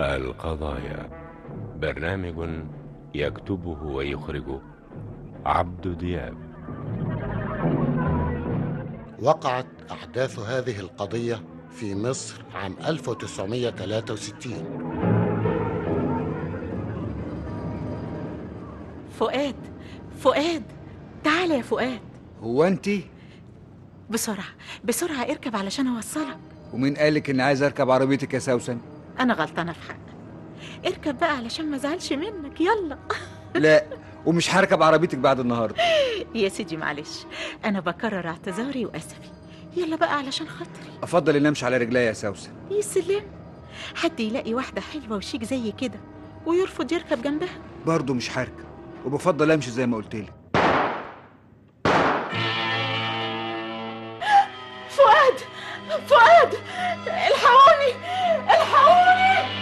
القضايا برنامج يكتبه ويخرجه عبد دياب وقعت أحداث هذه القضية في مصر عام 1963 فؤاد فؤاد تعالى يا فؤاد هو انت بسرعة بسرعة اركب علشان أوصلك ومين قالك اني عايز اركب عربيتك يا سوسن أنا غلطانة في حقك اركب بقى علشان ما ازعلش منك يلا لا ومش هركب عربيتك بعد النهارده يا سيدي معلش أنا بكرر اعتذاري وأسفي يلا بقى علشان خاطري افضل اني امشي على رجليا يا سوسن يسلم حد يلاقي واحدة حلوة وشيك زي كده ويرفض يركب جنبها برضه مش هركب وبفضل امشي زي ما قلت لك فؤاد فؤاد الحقوني الحقوني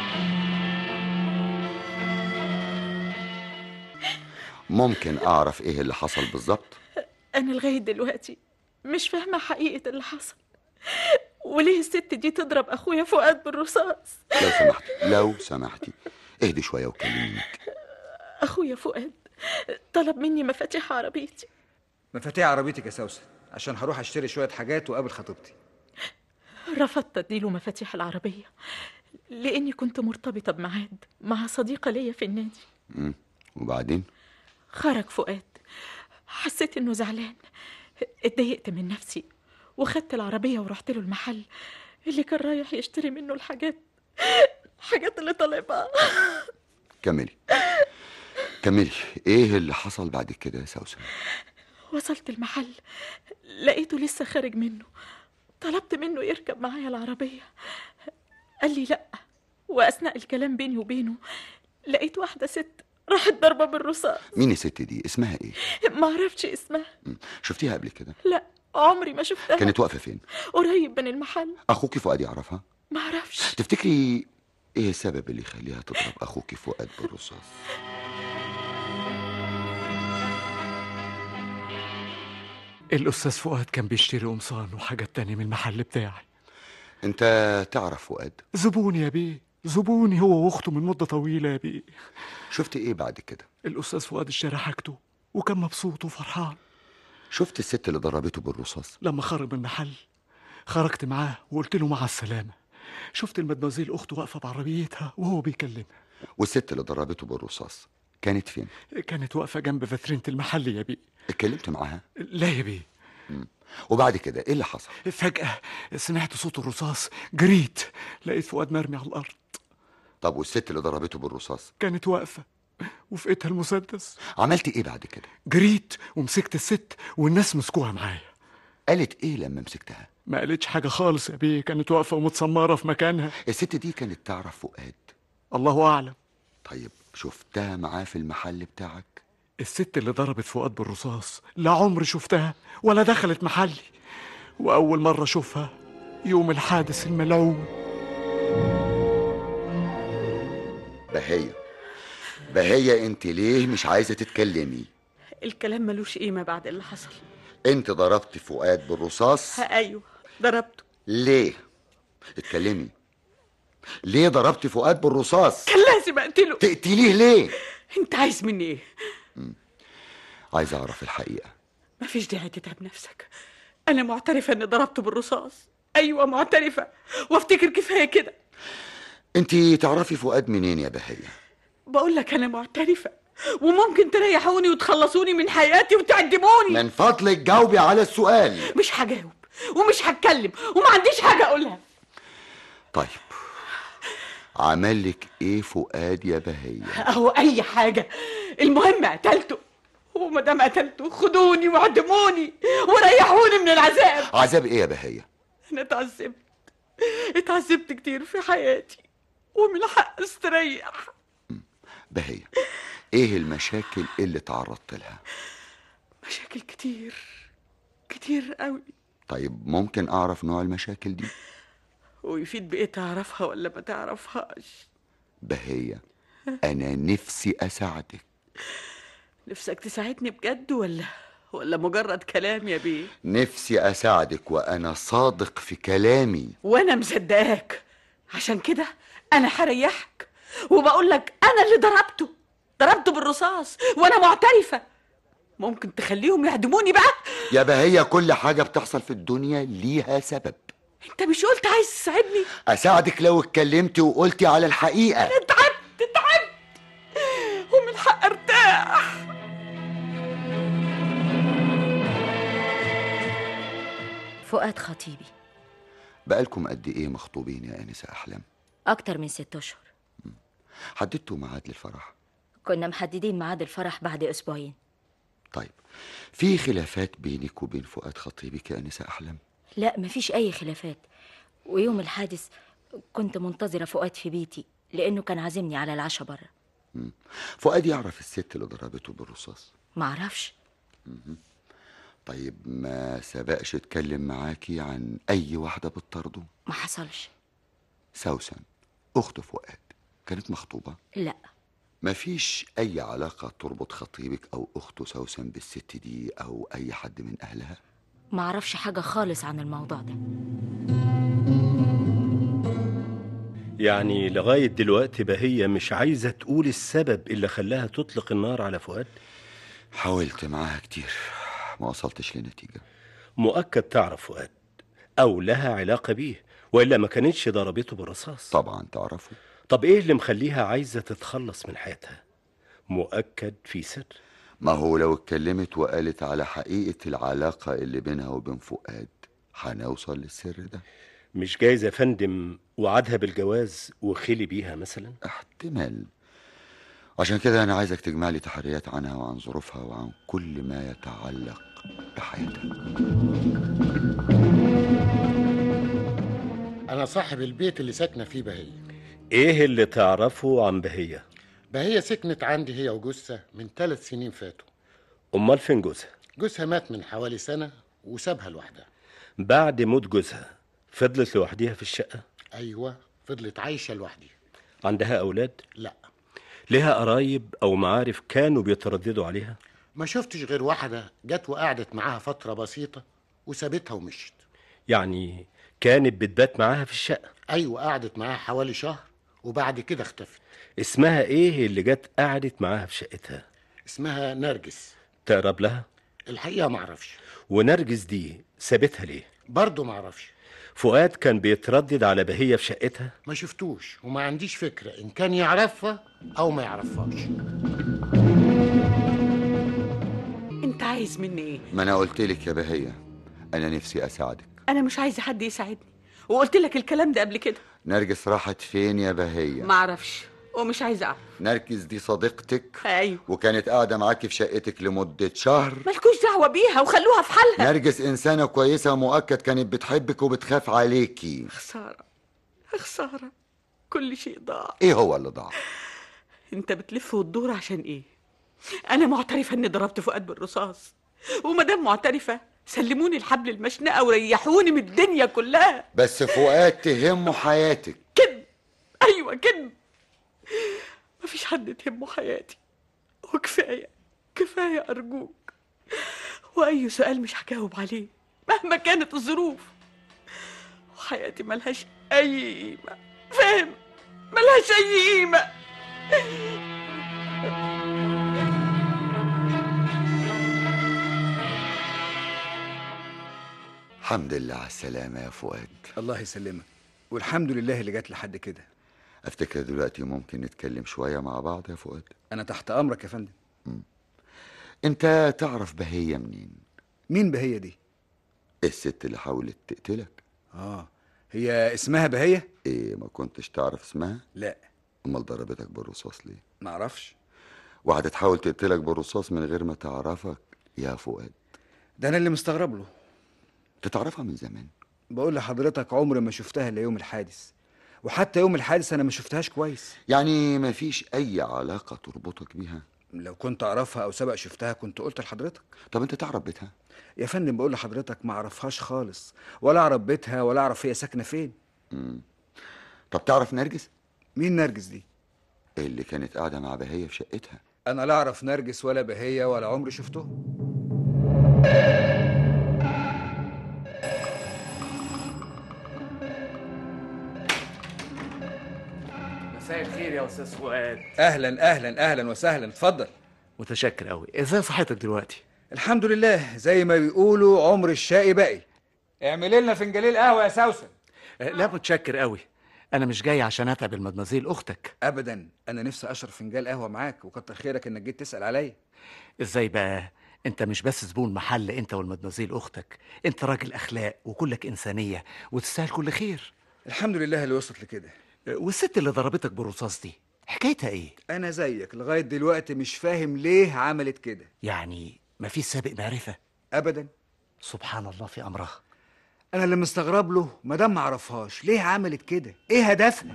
ممكن أعرف إيه اللي حصل بالظبط؟ أنا لغاية دلوقتي مش فاهمة حقيقة اللي حصل وليه الست دي تضرب أخويا فؤاد بالرصاص لو سمحتي لو سمحتي اهدي شوية وكلميني أخويا فؤاد طلب مني مفاتيح عربيتي مفاتيح عربيتك يا سوسن عشان هروح اشتري شويه حاجات واقابل خطيبتي رفضت أديله مفاتيح العربية لأني كنت مرتبطة بميعاد مع صديقة ليا في النادي مم. وبعدين خرج فؤاد حسيت إنه زعلان اتضايقت من نفسي وخدت العربية ورحت له المحل اللي كان رايح يشتري منه الحاجات الحاجات اللي طالبها كملي كملي إيه اللي حصل بعد كده يا سوسن؟ وصلت المحل لقيته لسه خارج منه طلبت منه يركب معايا العربية قال لي لأ وأثناء الكلام بيني وبينه لقيت واحدة ست راحت ضربة بالرصاص مين الست دي؟ اسمها إيه؟ ما عرفتش اسمها مم. شفتيها قبل كده؟ لا عمري ما شفتها كانت واقفة فين؟ قريب من المحل أخوك فؤاد يعرفها؟ ما عرفش تفتكري إيه السبب اللي يخليها تضرب أخوك فؤاد بالرصاص؟ الأستاذ فؤاد كان بيشتري قمصان وحاجات تانية من المحل بتاعي أنت تعرف فؤاد؟ زبوني يا بيه زبوني هو واخته من مدة طويلة يا بيه شفت إيه بعد كده؟ الأستاذ فؤاد اشترى حاجته وكان مبسوط وفرحان شفت الست اللي ضربته بالرصاص؟ لما خرج من المحل خرجت معاه وقلت له مع السلامة شفت المدمزيل أخته واقفة بعربيتها وهو بيكلمها والست اللي ضربته بالرصاص كانت فين؟ كانت واقفة جنب فاترينة المحل يا بيه اتكلمت معاها؟ لا يا بيه وبعد كده إيه اللي حصل؟ فجأة سمعت صوت الرصاص جريت لقيت فؤاد مرمي على الأرض طب والست اللي ضربته بالرصاص كانت واقفة وفي ايدها المسدس عملت إيه بعد كده؟ جريت ومسكت الست والناس مسكوها معايا قالت إيه لما مسكتها؟ ما قالتش حاجة خالص يا بيه كانت واقفة ومتسمرة في مكانها الست دي كانت تعرف فؤاد الله أعلم طيب شفتها معاه في المحل بتاعك؟ الست اللي ضربت فؤاد بالرصاص لا عمري شفتها ولا دخلت محلي وأول مرة أشوفها يوم الحادث الملعون بهية بهية انت ليه مش عايزة تتكلمي الكلام ملوش قيمة بعد اللي حصل انت ضربت فؤاد بالرصاص ها أيوه ضربته ليه اتكلمي ليه ضربت فؤاد بالرصاص كان لازم أقتله تقتليه ليه أنت عايز مني إيه؟ عايز اعرف الحقيقة مفيش داعي تتعب نفسك أنا معترفة إني ضربته بالرصاص أيوه معترفة وافتكر كفاية كده انت تعرفي فؤاد منين يا بهية بقول لك أنا معترفة وممكن تريحوني وتخلصوني من حياتي وتعدموني من فضلك جاوبي على السؤال مش هجاوب ومش هتكلم وما عنديش حاجة أقولها طيب عمل لك ايه فؤاد يا بهية أهو أي حاجة المهم قتلته وما دام قتلته خدوني واعدموني وريحوني من العذاب عذاب ايه يا بهية أنا اتعذبت اتعذبت كتير في حياتي ومن حق استريح بهية ايه المشاكل اللي تعرضت لها مشاكل كتير كتير قوي طيب ممكن اعرف نوع المشاكل دي ويفيد بإيه تعرفها ولا ما تعرفهاش بهية انا نفسي اساعدك نفسك تساعدني بجد ولا ولا مجرد كلام يا بيه نفسي اساعدك وانا صادق في كلامي وانا مصدقاك عشان كده انا هريحك وبقول لك انا اللي ضربته ضربته بالرصاص وانا معترفه ممكن تخليهم يعدموني بقى يا بهية كل حاجة بتحصل في الدنيا ليها سبب انت مش قلت عايز تساعدني أساعدك لو اتكلمتي وقلتي على الحقيقة تعبت تعبت ومن حق ارتاح فؤاد خطيبي بقالكم قد إيه مخطوبين يا آنسة أحلام أكتر من ست أشهر حددتوا ميعاد للفرح كنا محددين ميعاد الفرح بعد أسبوعين طيب في خلافات بينك وبين فؤاد خطيبك يا آنسة أحلام لا مفيش أي خلافات ويوم الحادث كنت منتظرة فؤاد في بيتي لأنه كان عازمني على العشاء بره مم. فؤاد يعرف الست اللي ضربته بالرصاص معرفش طيب ما سبقش اتكلم معاكي عن أي واحدة بتطرده ما حصلش سوسن أخت فؤاد كانت مخطوبة لا مفيش أي علاقة تربط خطيبك أو أخته سوسن بالست دي أو أي حد من أهلها معرفش حاجة خالص عن الموضوع ده يعني لغاية دلوقتي بهية مش عايزة تقول السبب اللي خلاها تطلق النار على فؤاد حاولت معاها كتير ما وصلتش لنتيجة مؤكد تعرف فؤاد أو لها علاقة بيه وإلا ما كانتش ضربته بالرصاص طبعا تعرفه طب إيه اللي مخليها عايزة تتخلص من حياتها مؤكد في سر ما هو لو اتكلمت وقالت على حقيقة العلاقة اللي بينها وبين فؤاد هنوصل للسر ده مش جايز يا فندم وعدها بالجواز وخلي بيها مثلا احتمال عشان كده أنا عايزك تجمع لي تحريات عنها وعن ظروفها وعن كل ما يتعلق بحياتها أنا صاحب البيت اللي ساكنة فيه بهية إيه اللي تعرفه عن بهية بهية سكنت عندي هي وجوزها من ثلاث سنين فاتوا أمال فين جوزها جوزها مات من حوالي سنة وسابها لوحدها بعد موت جوزها فضلت لوحديها في الشقة أيوة فضلت عايشة لوحدي عندها أولاد لا لها قرايب أو معارف كانوا بيترددوا عليها ما شفتش غير واحدة جت وقعدت معاها فترة بسيطة وسابتها ومشت يعني كانت بتبات معاها في الشقة أيوة قعدت معاها حوالي شهر وبعد كده اختفت اسمها إيه اللي جت قعدت معاها في شقتها اسمها نرجس تقرب لها الحقيقة معرفش ونرجس دي سابتها ليه برضه معرفش فؤاد كان بيتردد على بهية في شقتها ما شفتوش وما عنديش فكرة إن كان يعرفها أو ما يعرفهاش انت عايز مني ايه ما أنا قلت لك يا بهية أنا نفسي أساعدك انا مش عايزه حد يساعدني وقلت لك الكلام ده قبل كده نرجس راحت فين يا بهية ما اعرفش ومش عايزه اعرف نرجس دي صديقتك ايوه وكانت قاعدة معاكي في شقتك لمدة شهر مالكوش دعوه بيها وخلوها في حالها نرجس إنسانة كويسة ومؤكد كانت بتحبك وبتخاف عليكي خساره خساره كل شيء ضاع إيه هو اللي ضاع؟ انت بتلف وتدور عشان ايه انا معترفه اني ضربت فؤاد بالرصاص ومادام معترفه سلموني الحبل المشنقه وريحوني من الدنيا كلها بس فؤاد تهمه حياتك كذب ايوه كذب مفيش حد تهمه حياتي وكفايه كفايه ارجوك واي سؤال مش هجاوب عليه مهما كانت الظروف وحياتي ملهاش اي قيمه فاهم ملهاش اي قيمه الحمد لله على السلامة يا فؤاد الله يسلمك والحمد لله اللي جت لحد كده أفتكر دلوقتي ممكن نتكلم شوية مع بعض يا فؤاد انا تحت امرك يا فندم أنت تعرف بهية منين؟ مين بهية دي الست اللي حاولت تقتلك اه هي اسمها بهية إيه ما كنتش تعرف اسمها؟ لا أمال ضربتك بالرصاص ليه؟ معرفش واحدة تحاول تقتلك بالرصاص من غير ما تعرفك يا فؤاد ده انا اللي مستغرب له تتعرفها من زمان بقول لحضرتك عمري ما شفتها الا يوم الحادث وحتى يوم الحادث انا ما شفتهاش كويس يعني ما فيش أي علاقة تربطك بيها لو كنت اعرفها او سبق شفتها كنت قلت لحضرتك طب أنت تعرف بيتها؟ يا فندم بقول لحضرتك ما اعرفهاش خالص ولا اعرف بيتها ولا اعرف هي ساكنه فين مم. طب تعرف نرجس؟ مين نرجس دي اللي كانت قاعدة مع بهية في شقتها انا لا اعرف نرجس ولا بهية ولا عمري شفته مساء الخير يا استاذ فؤاد اهلا اهلا اهلا وسهلا اتفضل متشكر قوي ازاي صحتك دلوقتي الحمد لله زي ما بيقولوا عمر الشقي باقي اعمل لنا فنجانين قهوه يا سوسن آه، لا متشكر قوي انا مش جاي عشان اتعب المدمزيل اختك ابدا انا نفسي اشرب فنجان قهوه معاك وكتر خيرك انك جيت تسال عليا ازاي بقى انت مش بس زبون محل انت والمدمزيل اختك انت راجل اخلاق وكلك انسانيه وتستاهل كل خير الحمد لله اللي وصلت لكده آه، والست اللي ضربتك بالرصاص دي حكايتها ايه انا زيك لغايه دلوقتي مش فاهم ليه عملت كده يعني مفيش سابق معرفه ابدا سبحان الله في امرها انا اللي مستغرب له ما دام ما عرفهاش ليه عملت كده ايه هدفها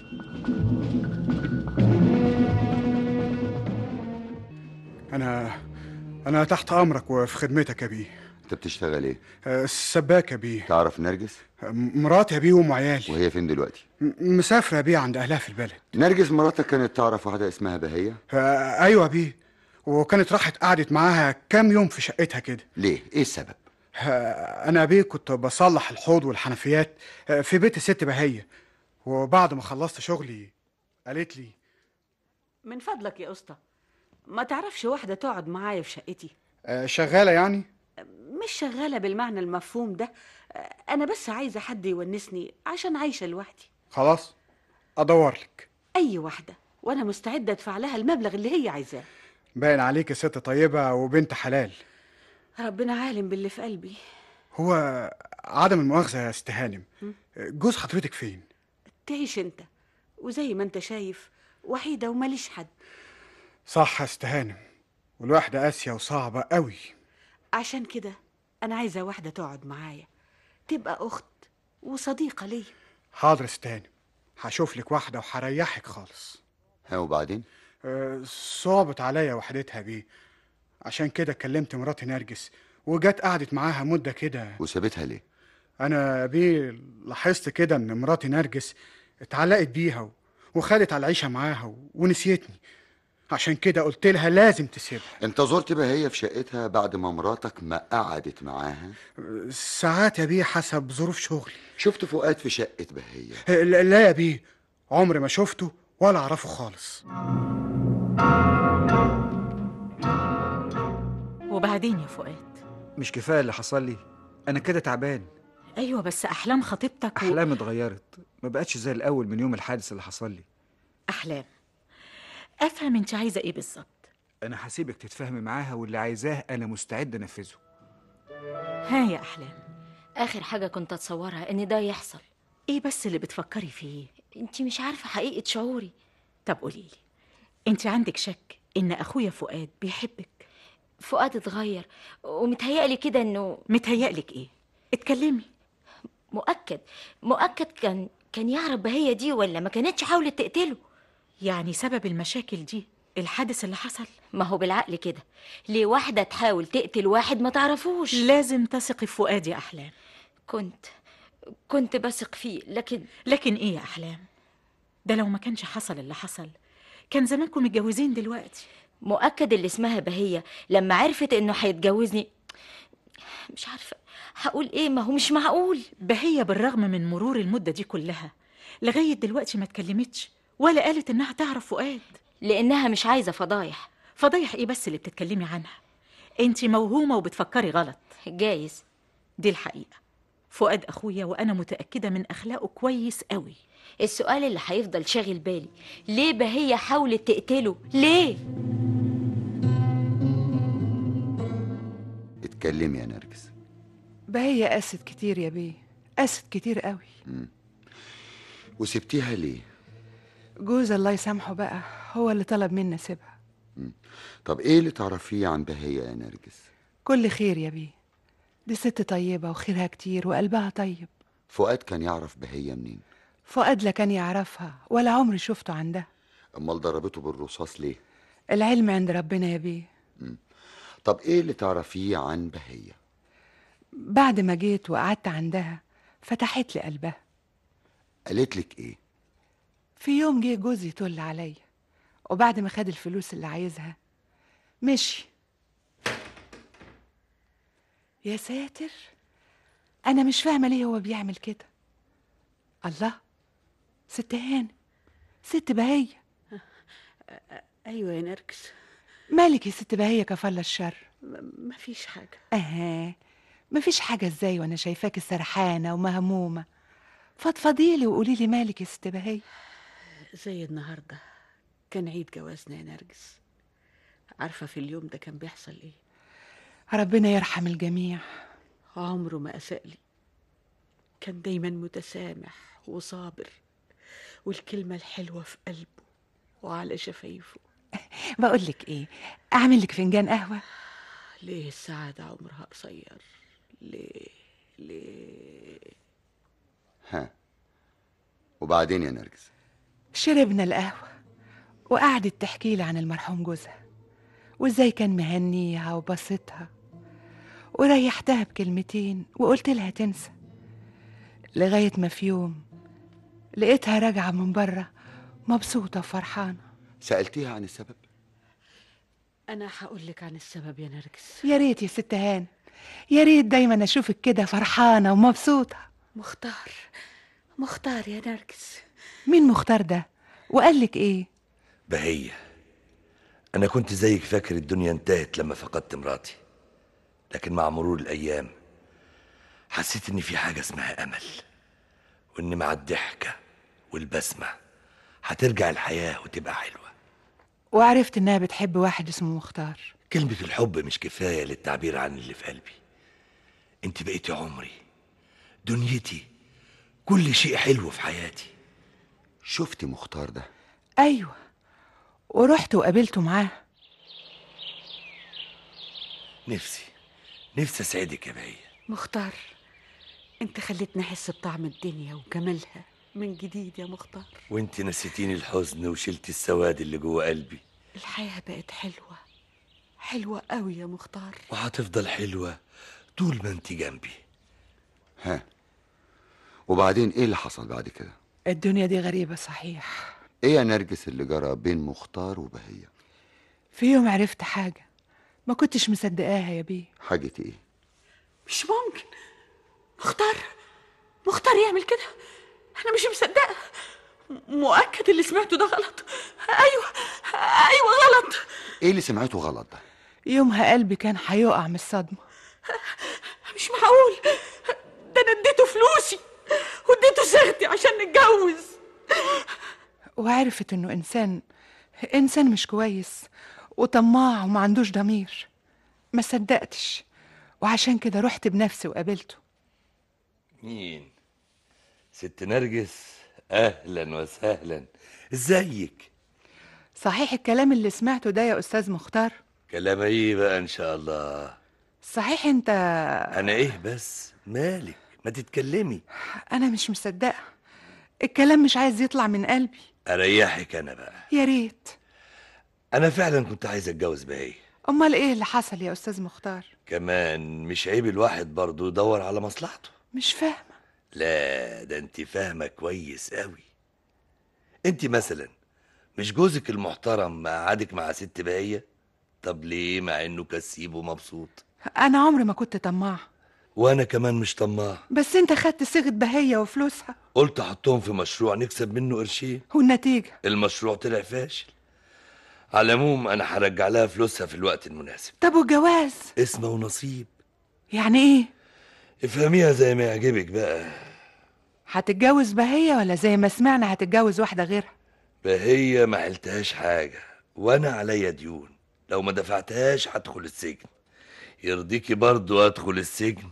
أنا أنا تحت أمرك وفي خدمتك يا بيه انت بتشتغل ايه آه، السباك يا بيه تعرف نرجس آه، مراتي يا بيه وام عيالي وهي فين دلوقتي م- مسافرة يا بيه عند أهلها في البلد نرجس مراتك كانت تعرف واحده اسمها بهيه آه، أيوة يا بيه وكانت راحت قعدت معاها كام يوم في شقتها كده ليه ايه السبب آه، أنا يا بيه كنت بصلح الحوض والحنفيات آه، في بيت الست بهية وبعد ما خلصت شغلي قالت لي من فضلك يا اسطى ما تعرفش واحدة تقعد معايا في شقتي آه، شغالة يعني مش شغالة بالمعنى المفهوم ده أنا بس عايزة حد يونسني عشان عايشة لوحدي خلاص أدور لك أي واحدة وأنا مستعدة أدفع لها المبلغ اللي هي عايزاه باين عليك ست طيبة وبنت حلال ربنا عالم باللي في قلبي هو عدم المؤاخذة يا ست هانم جوز حضرتك فين؟ تعيش أنت وزي ما أنت شايف وحيدة وماليش حد صح يا ست هانم والواحدة قاسية وصعبة قوي عشان كده أنا عايزة واحدة تقعد معايا تبقى أخت وصديقة ليا حاضر يا ست هانم هشوف لك واحدة وهريحك خالص ها وبعدين أه، صعبت عليا وحدتها بيه عشان كده كلمت مراتي نرجس وجت قعدت معاها مدة كده وسابتها ليه أنا بيه لاحظت كده إن مراتي نرجس اتعلقت بيها و- وخدت على العيشة معاها و- ونسيتني عشان كده قلت لها لازم تسيبها انت زرت بهيه في شقتها بعد ما مراتك ما قعدت معاها ساعات يا بيه حسب ظروف شغلي شفت فؤاد في شقه بهيه لا لا يا بيه عمري ما شفته ولا أعرفه خالص وبعدين يا فؤاد مش كفايه اللي حصل لي انا كده تعبان ايوه بس احلام خطيبتك و... احلامي اتغيرت ما بقتش زي الاول من يوم الحادث اللي حصل لي احلام افهم انت عايزه ايه بالظبط انا هسيبك تتفاهمي معاها واللي عايزاه انا مستعد انفذه ها يا احلام اخر حاجه كنت اتصورها ان ده يحصل ايه بس اللي بتفكري فيه انت مش عارفه حقيقه شعوري طب قولي لي انت عندك شك ان اخويا فؤاد بيحبك فؤاد اتغير ومتهيألي كده انه متهيألك ايه اتكلمي مؤكد مؤكد كان كان يعرف بهية دي ولا ما كانتش حاولت تقتله يعني سبب المشاكل دي الحادث اللي حصل ما هو بالعقل كده ليه واحدة تحاول تقتل واحد ما تعرفوش لازم تثقي في فؤاد يا احلام كنت كنت بثق فيه لكن لكن ايه يا احلام ده لو ما كانش حصل اللي حصل كان زمانكم متجوزين دلوقتي مؤكد اللي اسمها بهية لما عرفت انه هيتجوزني مش عارفة هقول ايه ما هو مش معقول بهية بالرغم من مرور المدة دي كلها لغاية دلوقتي ما اتكلمتش ولا قالت انها تعرف فؤاد لانها مش عايزة فضايح فضايح ايه بس اللي بتتكلمي عنها انت موهومة وبتفكري غلط جايز دي الحقيقة فؤاد اخويا وانا متأكدة من اخلاقه كويس قوي السؤال اللي هيفضل شاغل بالي ليه بهية حاولت تقتله ليه اتكلمي يا نرجس بهية قاست كتير يا بيه قاست كتير قوي وسبتيها ليه جوز الله يسامحه بقى هو اللي طلب منا سيبها طب ايه اللي تعرفيه عن بهيه يا نرجس كل خير يا بيه دي ست طيبة وخيرها كتير وقلبها طيب فؤاد كان يعرف بهيه منين فؤاد لا كان يعرفها ولا عمري شفته عندها امال ضربته بالرصاص ليه العلم عند ربنا يا بيه طب ايه اللي تعرفيه عن بهيه بعد ما جيت وقعدت عندها فتحت لي قلبها قالت لك ايه في يوم جه جوزي يطل عليا وبعد ما خد الفلوس اللي عايزها مشي يا ساتر انا مش فاهمه ليه هو بيعمل كده الله ست هانم ست بهية ايوه يا نرجس مالك يا ست بهية كفالة الشر م- مفيش حاجه اها مفيش حاجة ازاي وانا شايفاك سرحانة ومهمومة فضفضيلي وقولي لي مالك يا ست بهية زي النهارده كان عيد جوازنا يا نرجس عارفه في اليوم ده كان بيحصل ايه ربنا يرحم الجميع عمره ما اساء لي كان دايما متسامح وصابر والكلمه الحلوه في قلبه وعلى شفايفه بقول لك ايه اعمل لك فنجان قهوة ليه السعاده عمرها قصير ليه ليه ها وبعدين يا نرجس شربنا القهوة وقعدت تحكي لي عن المرحوم جوزها وازاي كان مهنيها وبسطها وريحتها بكلمتين وقلت لها تنسى لغاية ما في يوم لقيتها راجعة من بره مبسوطة وفرحانة سألتيها عن السبب انا هقول لك عن السبب يا نرجس يا ريت يا ست هان يا ريت دايما اشوفك كده فرحانة ومبسوطة مختار مختار يا نرجس مين مختار ده وقال لك ايه بهية أنا كنت زيك فاكر الدنيا انتهت لما فقدت مراتي لكن مع مرور الأيام حسيت إن في حاجة اسمها أمل وإن مع الضحكة والبسمة هترجع الحياة وتبقى حلوة وعرفت انها بتحب واحد اسمه مختار كلمة الحب مش كفاية للتعبير عن اللي في قلبي انت بقيتي عمري دنيتي كل شيء حلو في حياتي شفتي مختار ده ايوه ورحت وقابلته معاه نفسي نفسي أسعدك يا بهية مختار انت خليتني احس بطعم الدنيا وجمالها من جديد يا مختار وانت نسيتيني الحزن وشلتي السواد اللي جوه قلبي الحياه بقت حلوه حلوه قوي يا مختار وهتفضل حلوة طول ما انت جنبي ها وبعدين ايه اللي حصل بعد كده الدنيا دي غريبة صحيح ايه يا نرجس اللي جرى بين مختار وبهية في يوم عرفت حاجة ما كنتش مصدقاها يا بيه حاجة ايه مش ممكن مختار مختار يعمل كده انا مش مصدقه م- مؤكد اللي سمعته ده غلط ايوه ايوه غلط ايه اللي سمعته غلط ده يومها قلبي كان هيقع من الصدمة مش معقول ده انا اديته فلوسي واديته صيغتي عشان نتجوز وعرفت انه انسان انسان مش كويس وطماع وما عندوش ضمير ما صدقتش وعشان كده رحت بنفسي وقابلته مين ست نرجس اهلا وسهلا ازيك صحيح الكلام اللي سمعته ده يا استاذ مختار كلام ايه بقى ان شاء الله صحيح انت انا ايه بس مالك ما تتكلمي انا مش مصدقه الكلام مش عايز يطلع من قلبي اريحك انا بقى يا ريت انا فعلا كنت عايز اتجوز بهي امال ايه اللي حصل يا استاذ مختار كمان مش عيب الواحد برضه يدور على مصلحته مش فاهمه لا ده انت فاهمه كويس قوي انت مثلا مش جوزك المحترم قعدك مع ست بهية طب ليه مع انه كسيب ومبسوط انا عمري ما كنت طماع وانا كمان مش طماع بس انت خدت صيغه بهيه وفلوسها قلت احطهم في مشروع نكسب منه قرشين والنتيجه المشروع طلع فاشل على العموم انا هرجع لها فلوسها في الوقت المناسب طب والجواز اسمه ونصيب يعني ايه افهميها زي ما يعجبك بقى هتتجوز بهيه ولا زي ما سمعنا هتتجوز واحده غيرها بهي ما حلتهاش حاجة وانا عليا ديون لو ما دفعتهاش هدخل السجن يرضيكي برضو ادخل السجن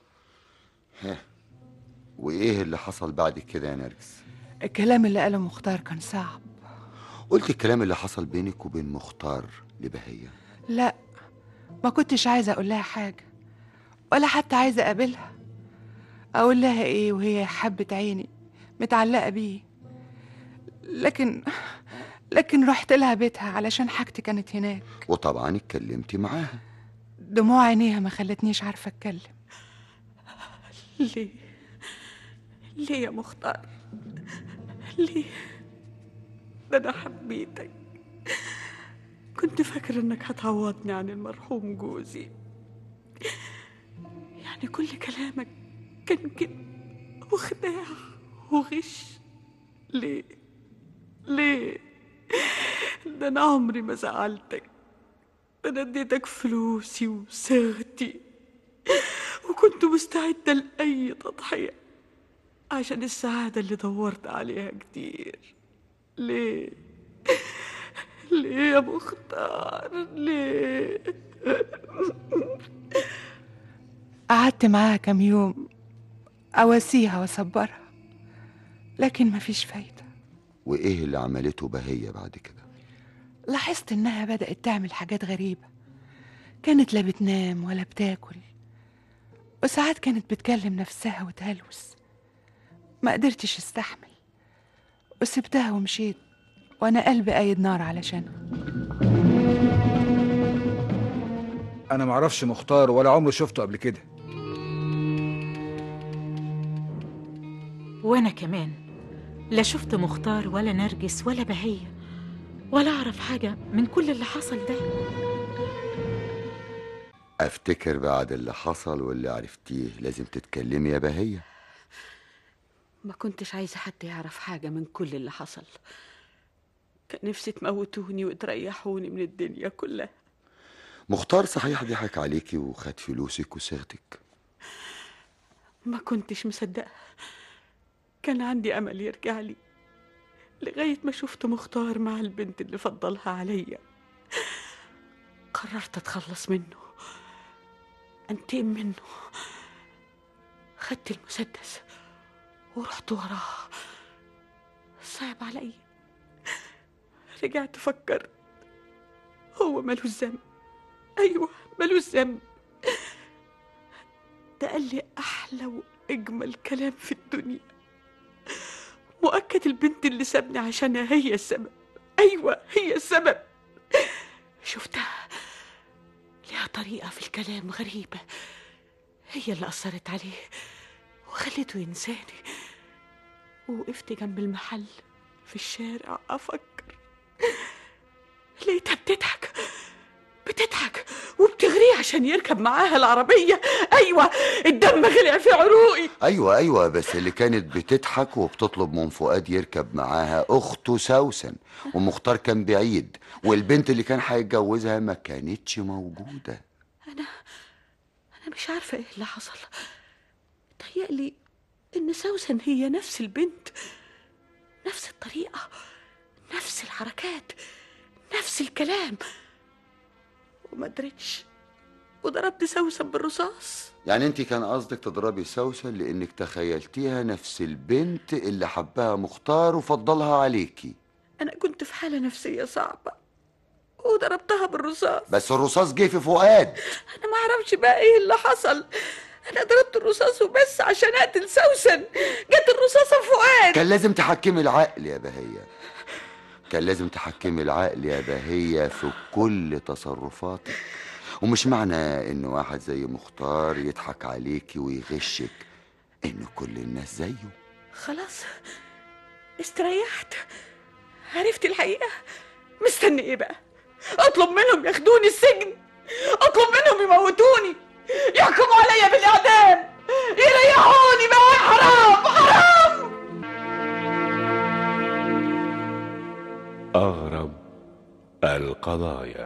ها وايه اللي حصل بعد كده يا نرجس الكلام اللي قاله مختار كان صعب قلت الكلام اللي حصل بينك وبين مختار لبهية لا ما كنتش عايزه اقول لها حاجه ولا حتى عايزه اقابلها اقول لها ايه وهي حبه عيني متعلقه بيه لكن لكن رحت لها بيتها علشان حاجتي كانت هناك وطبعا اتكلمتي معاها دموع عينيها ما خلتنيش عارفه اتكلم ليه ليه يا مختار ليه ده انا حبيتك كنت فاكر انك هتعوضني عن المرحوم جوزي يعني كل كلامك كان كده وخداع وغش ليه ليه ده انا عمري ما زعلتك ده انا اديتك فلوسي وصيغتي وكنت مستعدة لأي تضحية عشان السعادة اللي دورت عليها كتير ليه؟ ليه يا مختار؟ ليه؟ قعدت معاها كام يوم أواسيها وأصبرها لكن مفيش فايدة وايه اللي عملته بهية بعد كده لاحظت إنها بدأت تعمل حاجات غريبة كانت لا بتنام ولا بتاكل وساعات كانت بتكلم نفسها وتهلوس ما قدرتش استحمل وسبتها ومشيت وأنا قلبي قايد نار علشانها انا معرفش مختار ولا عمري شفته قبل كده وانا كمان لا شفت مختار ولا نرجس ولا بهية ولا اعرف حاجة من كل اللي حصل ده افتكر بعد اللي حصل واللي عرفتيه لازم تتكلمي يا بهية ما كنتش عايزة حد يعرف حاجة من كل اللي حصل كان نفسي تموتوني وتريحوني من الدنيا كلها مختار صحيح ضحك عليكي وخد فلوسك وصيغتك ما كنتش مصدقة كان عندي أمل يرجع لي لغاية ما شفت مختار مع البنت اللي فضلها عليا قررت أتخلص منه أنتقم منه خدت المسدس ورحت وراه صعب عليا رجعت فكرت هو ملوش ذنب أيوة ملوش ذنب ده قال لي أحلى وأجمل كلام في الدنيا مؤكد البنت اللي سابني عشانها هي السبب أيوة هي السبب شفتها ليها طريقة في الكلام غريبة هي اللي أثرت عليه وخلته ينساني ووقفت جنب المحل في الشارع أفكر لقيتها بتضحك بتضحك وبتغريه عشان يركب معاها العربية أيوة الدم غلع في عروقي ايوه ايوه بس اللي كانت بتضحك وبتطلب من فؤاد يركب معاها اخته سوسن ومختار كان بعيد والبنت اللي كان هيتجوزها ما كانتش موجوده أنا أنا مش عارفة إيه اللي حصل تهيألي إن سوسن هي نفس البنت نفس الطريقة نفس الحركات نفس الكلام وما قدرتش وضربت سوسن بالرصاص يعني انت كان قصدك تضربي سوسن لانك تخيلتيها نفس البنت اللي حبها مختار وفضلها عليكي أنا كنت في حالة نفسية صعبة وضربتها بالرصاص بس الرصاص جه في فؤاد أنا ما أعرفش بقى إيه اللي حصل أنا ضربت الرصاص وبس عشان أقتل سوسن جت الرصاصة في فؤاد كان لازم تحكمي العقل يا بهية كان لازم تحكمي العقل يا بهية في كل تصرفاتك ومش معنى ان واحد زي مختار يضحك عليكي ويغشك ان كل الناس زيه خلاص استريحت عرفت الحقيقة مستني ايه بقى اطلب منهم ياخدوني السجن اطلب منهم يموتوني يحكموا عليا بالاعدام يريحوني بقى حرام حرام أغرب القضايا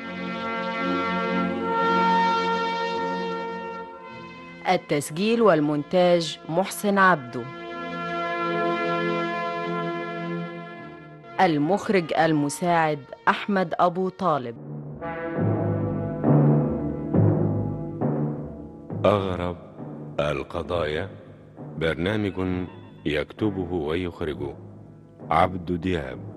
التسجيل والمونتاج محسن عبده المخرج المساعد أحمد أبو طالب أغرب القضايا برنامج يكتبه ويخرجه عبد دياب